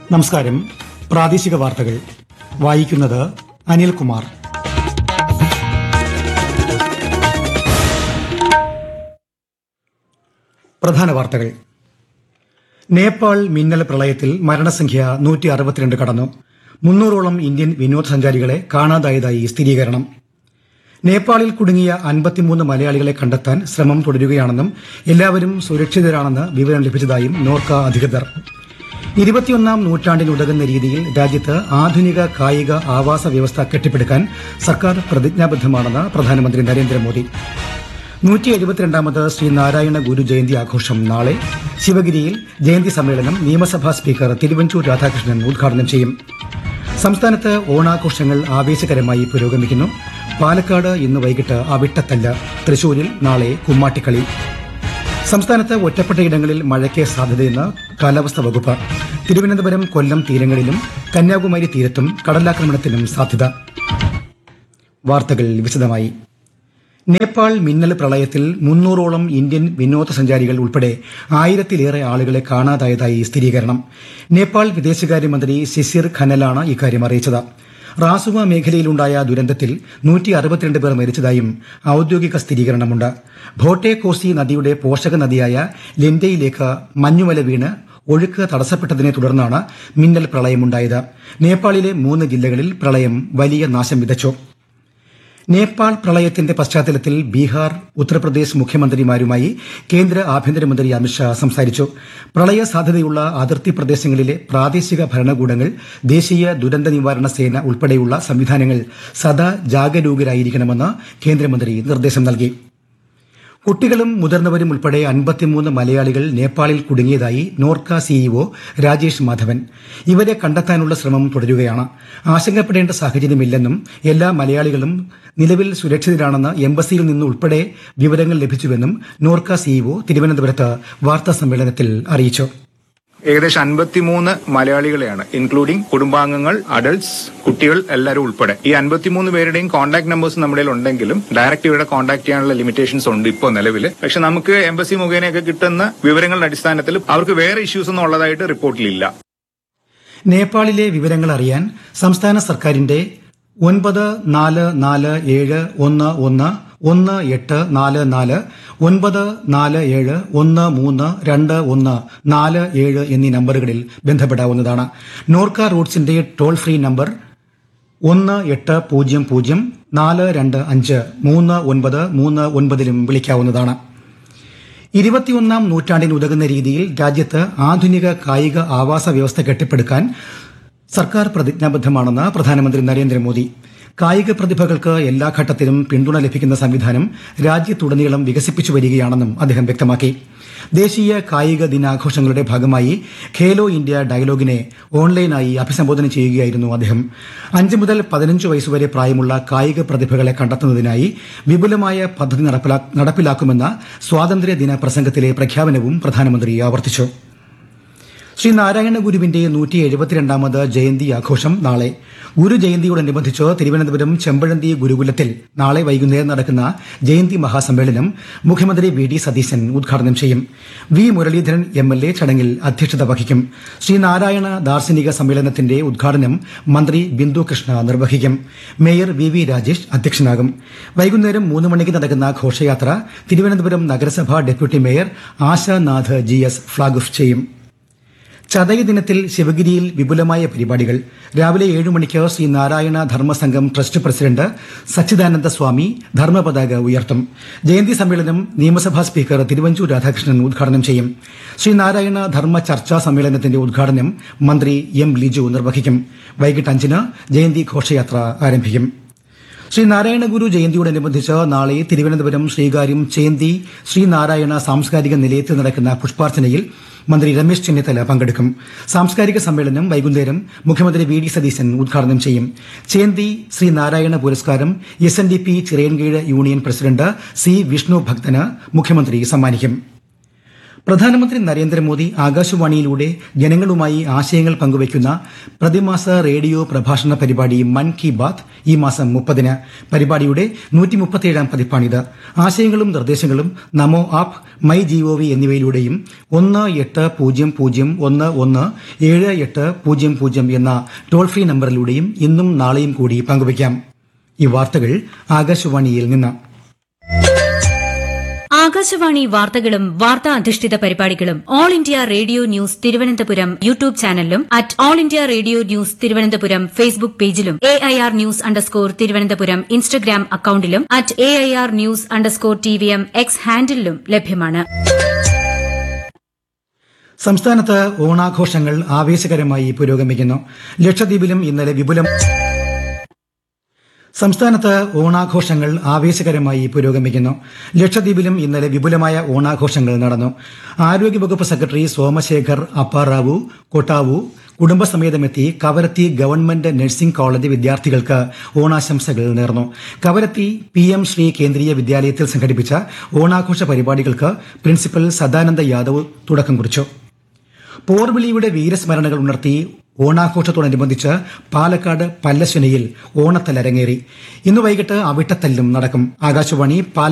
നമസ്കാരം പ്രാദേശിക വാർത്തകൾ വായിക്കുന്നത് അനിൽകുമാർ പ്രധാന വാർത്തകൾ നേപ്പാൾ മിന്നൽ പ്രളയത്തിൽ മരണസംഖ്യ നൂറ്റി അറുപത്തിരണ്ട് കടന്നു മുന്നൂറോളം ഇന്ത്യൻ വിനോദസഞ്ചാരികളെ കാണാതായതായി സ്ഥിരീകരണം നേപ്പാളിൽ കുടുങ്ങിയ അൻപത്തിമൂന്ന് മലയാളികളെ കണ്ടെത്താൻ ശ്രമം തുടരുകയാണെന്നും എല്ലാവരും സുരക്ഷിതരാണെന്ന് വിവരം ലഭിച്ചതായും നോർക്ക അധികൃതർ ഇരുപത്തിയൊന്നാം നൂറ്റാണ്ടിനുതകുന്ന രീതിയിൽ രാജ്യത്ത് ആധുനിക കായിക ആവാസ വ്യവസ്ഥ കെട്ടിപ്പടുക്കാൻ സർക്കാർ പ്രതിജ്ഞാബദ്ധമാണെന്ന് പ്രധാനമന്ത്രി നരേന്ദ്രമോദി നൂറ്റി എഴുപത്തിരണ്ടാമത് ശ്രീനാരായണ ഗുരു ജയന്തി ആഘോഷം നാളെ ശിവഗിരിയിൽ ജയന്തി സമ്മേളനം നിയമസഭാ സ്പീക്കർ തിരുവഞ്ചൂർ രാധാകൃഷ്ണൻ ഉദ്ഘാടനം ചെയ്യും സംസ്ഥാനത്ത് ഓണാഘോഷങ്ങൾ ആവേശകരമായി പുരോഗമിക്കുന്നു പാലക്കാട് ഇന്ന് വൈകിട്ട് അവിട്ടത്തല്ല് തൃശൂരിൽ നാളെ കുമ്മാട്ടിക്കളി സംസ്ഥാനത്ത് ഒറ്റപ്പെട്ടയിടങ്ങളിൽ മഴയ്ക്ക് സാധ്യതയെന്ന് കാലാവസ്ഥാ വകുപ്പ് തിരുവനന്തപുരം കൊല്ലം തീരങ്ങളിലും കന്യാകുമാരി തീരത്തും കടലാക്രമണത്തിനും സാധ്യത വാർത്തകൾ വിശദമായി നേപ്പാൾ മിന്നൽ പ്രളയത്തിൽ മുന്നൂറോളം ഇന്ത്യൻ വിനോദസഞ്ചാരികൾ ഉൾപ്പെടെ ആയിരത്തിലേറെ ആളുകളെ കാണാതായതായി സ്ഥിരീകരണം നേപ്പാൾ വിദേശകാര്യമന്ത്രി ശിശിർ ഖനലാണ് ഇക്കാര്യം അറിയിച്ചത് റാസുവ മേഖലയിലുണ്ടായ ദുരന്തത്തിൽ നൂറ്റി അറുപത്തിരണ്ട് പേർ മരിച്ചതായും ഔദ്യോഗിക സ്ഥിരീകരണമുണ്ട് ഭോട്ടെ കോസി നദിയുടെ പോഷക നദിയായ ലെൻഡയിലേക്ക് മഞ്ഞുമല വീണ് ഒഴുക്ക് തടസ്സപ്പെട്ടതിനെ തുടർന്നാണ് മിന്നൽ പ്രളയമുണ്ടായത് നേപ്പാളിലെ മൂന്ന് ജില്ലകളിൽ പ്രളയം വലിയ നാശം വിതച്ചു നേപ്പാൾ പ്രളയത്തിന്റെ പശ്ചാത്തലത്തിൽ ബീഹാർ ഉത്തർപ്രദേശ് മുഖ്യമന്ത്രിമാരുമായി കേന്ദ്ര ആഭ്യന്തരമന്ത്രി അമിത്ഷാ സംസാരിച്ചു പ്രളയ സാധ്യതയുള്ള അതിർത്തി പ്രദേശങ്ങളിലെ പ്രാദേശിക ഭരണകൂടങ്ങൾ ദേശീയ ദുരന്ത നിവാരണ സേന ഉൾപ്പെടെയുള്ള സംവിധാനങ്ങൾ സദാ ജാഗരൂകരായിരിക്കണമെന്ന് കേന്ദ്രമന്ത്രി നിർദ്ദേശം നൽകി കുട്ടികളും മുതിർന്നവരും ഉൾപ്പെടെ അൻപത്തിമൂന്ന് മലയാളികൾ നേപ്പാളിൽ കുടുങ്ങിയതായി നോർക്ക സിഇഒ രാജേഷ് മാധവൻ ഇവരെ കണ്ടെത്താനുള്ള ശ്രമം തുടരുകയാണ് ആശങ്കപ്പെടേണ്ട സാഹചര്യമില്ലെന്നും എല്ലാ മലയാളികളും നിലവിൽ സുരക്ഷിതരാണെന്ന് എംബസിയിൽ നിന്നുൾപ്പെടെ വിവരങ്ങൾ ലഭിച്ചുവെന്നും നോർക്ക സിഇഒ തിരുവനന്തപുരത്ത് വാർത്താ സമ്മേളനത്തിൽ അറിയിച്ചു ഏകദേശം അൻപത്തിമൂന്ന് മലയാളികളെയാണ് ഇൻക്ലൂഡിംഗ് കുടുംബാംഗങ്ങൾ അഡൾട്ട്സ് കുട്ടികൾ എല്ലാവരും ഉൾപ്പെടെ ഈ അൻപത്തിമൂന്ന് പേരുടെയും കോൺടാക്ട് നമ്പേഴ്സ് നമ്മുടെ കയ്യിൽ ഉണ്ടെങ്കിലും ഡയറക്റ്റ് ഇവിടെ കോൺടാക്ട് ചെയ്യാനുള്ള ലിമിറ്റേഷൻസ് ഉണ്ട് ഇപ്പോൾ നിലവിൽ പക്ഷെ നമുക്ക് എംബസി മുഖേനയൊക്കെ കിട്ടുന്ന വിവരങ്ങളുടെ അടിസ്ഥാനത്തിൽ അവർക്ക് വേറെ ഇഷ്യൂസ് ഒന്നും ഉള്ളതായിട്ട് റിപ്പോർട്ടിലില്ല നേപ്പാളിലെ വിവരങ്ങൾ അറിയാൻ സംസ്ഥാന സർക്കാരിന്റെ ഒൻപത് നാല് നാല് ഏഴ് ഒന്ന് ഒന്ന് ഒന്ന് എട്ട് നാല് നാല് ഒൻപത് നാല് ഏഴ് ഒന്ന് മൂന്ന് രണ്ട് ഒന്ന് നാല് ഏഴ് എന്നീ നമ്പറുകളിൽ ബന്ധപ്പെടാവുന്നതാണ് നോർക്ക റൂട്ട്സിന്റെ ടോൾ ഫ്രീ നമ്പർ ഒന്ന് എട്ട് പൂജ്യം പൂജ്യം നാല് രണ്ട് അഞ്ച് മൂന്ന് ഒൻപത് മൂന്ന് ഒൻപതിലും വിളിക്കാവുന്നതാണ് ഇരുപത്തിയൊന്നാം നൂറ്റാണ്ടിന് ഉതകുന്ന രീതിയിൽ രാജ്യത്ത് ആധുനിക കായിക ആവാസ വ്യവസ്ഥ കെട്ടിപ്പടുക്കാൻ സർക്കാർ പ്രതിജ്ഞാബദ്ധമാണെന്ന് പ്രധാനമന്ത്രി നരേന്ദ്രമോദി കായിക പ്രതിഭകൾക്ക് എല്ലാ ഘട്ടത്തിലും പിന്തുണ ലഭിക്കുന്ന സംവിധാനം രാജ്യത്തുടനീളം വികസിപ്പിച്ചു വരികയാണെന്നും അദ്ദേഹം വ്യക്തമാക്കി ദേശീയ കായിക ദിനാഘോഷങ്ങളുടെ ഭാഗമായി ഖേലോ ഇന്ത്യ ഡയലോഗിനെ ഓൺലൈനായി അഭിസംബോധന ചെയ്യുകയായിരുന്നു അദ്ദേഹം അഞ്ച് മുതൽ പതിനഞ്ച് വയസ്സുവരെ പ്രായമുള്ള കായിക പ്രതിഭകളെ കണ്ടെത്തുന്നതിനായി വിപുലമായ പദ്ധതി നടപ്പിലാ- നടപ്പിലാക്കുമെന്ന സ്വാതന്ത്ര്യദിന പ്രസംഗത്തിലെ പ്രഖ്യാപനവും പ്രധാനമന്ത്രി ആവർത്തിച്ചു ശ്രീ നാരായണ ഗുരുവിന്റെ നൂറ്റി എഴുപത്തിരണ്ടാമത് ജയന്തി ആഘോഷം നാളെ ഗുരു ജയന്തിയോടനുബന്ധിച്ച് തിരുവനന്തപുരം ചെമ്പഴന്തി ഗുരുകുലത്തിൽ നാളെ വൈകുന്നേരം നടക്കുന്ന ജയന്തി മഹാസമ്മേളനം മുഖ്യമന്ത്രി വി ഡി സതീശൻ ഉദ്ഘാടനം ചെയ്യും V Muraleedharan M L A ചടങ്ങിൽ അധ്യക്ഷത വഹിക്കും ശ്രീനാരായണ ദാർശനിക സമ്മേളനത്തിന്റെ ഉദ്ഘാടനം മന്ത്രി ബിന്ദു കൃഷ്ണ നിർവഹിക്കും മേയർ വി വി രാജേഷ് അധ്യക്ഷനാകും വൈകുന്നേരം മൂന്ന് മണിക്ക് നടക്കുന്ന ഘോഷയാത്ര തിരുവനന്തപുരം നഗരസഭാ deputy mayor Ashanath G S flag off ചെയ്യും ചതയ ദിനത്തിൽ ശിവഗിരിയിൽ വിപുലമായ പരിപാടികൾ രാവിലെ ഏഴു മണിക്ക് ശ്രീ നാരായണ ധർമ്മസംഘം ട്രസ്റ്റ് പ്രസിഡന്റ് സച്ചിദാനന്ദ സ്വാമി ധർമ്മപതാക ഉയർത്തും ജയന്തി സമ്മേളനം നിയമസഭാ സ്പീക്കർ തിരുവഞ്ചൂർ രാധാകൃഷ്ണൻ ഉദ്ഘാടനം ചെയ്യും ശ്രീ നാരായണ ധർമ്മ ചർച്ചാ സമ്മേളനത്തിന്റെ ഉദ്ഘാടനം മന്ത്രി എം ലിജു നിർവഹിക്കും വൈകിട്ട് അഞ്ചിന് ജയന്തി ഘോഷയാത്ര ആരംഭിക്കും ശ്രീനാരായണ ഗുരു ജയന്തിയോടനുബന്ധിച്ച് നാളെ തിരുവനന്തപുരം ശ്രീകാര്യം ചേന്തി ശ്രീനാരായണ സാംസ്കാരിക നിലയത്തിൽ നടക്കുന്ന പുഷ്പാർച്ചനയിൽ മന്ത്രി രമേശ് ചെന്നിത്തല പങ്കെടുക്കും സാംസ്കാരിക സമ്മേളനം വൈകുന്നേരം മുഖ്യമന്ത്രി വി ഡി സതീശൻ ഉദ്ഘാടനം ചെയ്യും ചേന്തി ശ്രീനാരായണ പുരസ്കാരം S N D P Chirayinkeezhu union president C Vishnu ഭക്തന് മുഖ്യമന്ത്രി സമ്മാനിക്കും പ്രധാനമന്ത്രി നരേന്ദ്രമോദി ആകാശവാണിയിലൂടെ ജനങ്ങളുമായി ആശയങ്ങൾ പങ്കുവയ്ക്കുന്ന പ്രതിമാസ റേഡിയോ പ്രഭാഷണ പരിപാടി മൻ കി ബാത്ത് ഈ മാസം മുപ്പതിന് പരിപാടിയുടെ നൂറ്റി മുപ്പത്തിയേഴാം പതിപ്പാണിത് ആശയങ്ങളും നിർദ്ദേശങ്ങളും നമോ ആപ്പ് മൈ ജിഒവി എന്നിവയിലൂടെയും ഒന്ന് എട്ട് പൂജ്യം പൂജ്യം ഒന്ന് ഒന്ന് ഏഴ് എട്ട് പൂജ്യം പൂജ്യം എന്ന ടോൾ ഫ്രീ നമ്പറിലൂടെയും ഇന്നും നാളെയും കൂടി പങ്കുവയ്ക്കാം ഈ വാർത്തകൾ ആകാശവാണിയിൽ നിന്ന് ആകാശവാണി വാർത്തകളും വാർത്താ അധിഷ്ഠിത പരിപാടികളും All India Radio News Thiruvananthapuram YouTube ചാനലിലും at All India Radio News Thiruvananthapuram Facebook പേജിലും A I R news underscore Thiruvananthapuram Instagram അക്കൌണ്ടിലും at A I R news underscore T V M X ഹാൻഡിലും ലഭ്യമാണ് സംസ്ഥാനത്ത് ഓണാഘോഷങ്ങൾ ആവേശകരമായി പുരോഗമിക്കുന്നു ലക്ഷദ്വീപിലും ഇന്നലെ വിപുലം സംസ്ഥാനത്ത് ഓണാഘോഷങ്ങൾ ആവേശകരമായി പുരോഗമിക്കുന്നു ലക്ഷദ്വീപിലും ഇന്നലെ വിപുലമായ ഓണാഘോഷങ്ങൾ നടന്നു ആരോഗ്യവകുപ്പ് സെക്രട്ടറി സോമശേഖർ അപ്പാറാവു കൊട്ടാവു കുടുംബസമേതമെത്തി കവരത്തി ഗവൺമെന്റ് നഴ്സിംഗ് കോളേജ് വിദ്യാർത്ഥികൾക്ക് ഓണാശംസകൾ നേർന്നു കവരത്തി പി എം ശ്രീ കേന്ദ്രീയ വിദ്യാലയത്തിൽ സംഘടിപ്പിച്ച ഓണാഘോഷ പരിപാടികൾക്ക് പ്രിൻസിപ്പൽ സദാനന്ദ യാദവ് തുടക്കം കുറിച്ചു പോർവിളിയുടെ വീരസ്മരണകൾ ഉണർത്തി ഓണാഘോഷത്തോടനുബന്ധിച്ച് പാലക്കാട് പല്ലശ്വനയിൽ ഓണത്തൽ അരങ്ങേറി ഇന്ന് വൈകിട്ട് അവിട്ടത്തല്ലും നടക്കും ആകാശവാണി പാല